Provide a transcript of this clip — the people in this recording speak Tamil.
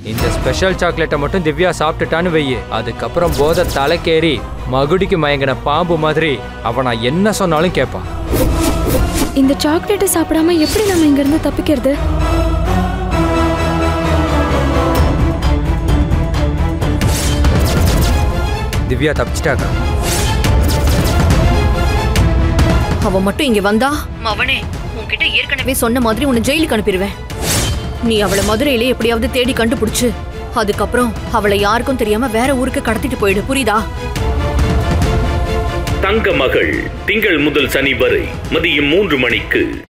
இந்த ஸ்பெஷல் சாக்லேட்டை மட்டும் திவ்யா சாப்பிட்டுட்டான்னு வெய்யு அதுக்கப்புறம் போதை தலைக்கேறி மகுடிக்கு மயங்கின பாம்பு மாதிரி அவ நான் என்ன சொன்னாலும் கேட்பான் இந்த சாக்லேட்டை சாப்பிடாம எப்படி நம்ம இங்க இருந்து தப்பிக்கிறது திவ்யா தப்பிச்சிட்டாக்கா அவ மட்டும் இங்க வந்தா அவனே உன்கிட்ட ஏற்கனவே சொன்ன மாதிரி உன்னை ஜெயிலுக்கு அனுப்பிடுவேன் நீ அவளை மதுரையிலே எப்படியாவது தேடி கண்டுபிடிச்சு அதுக்கப்புறம் அவளை யாருக்கும் தெரியாம வேற ஊருக்கு கடத்திட்டு போயிடு புரியுதா தங்க மகள் திங்கள் முதல் சனி வரை மதியம் மூன்று மணிக்கு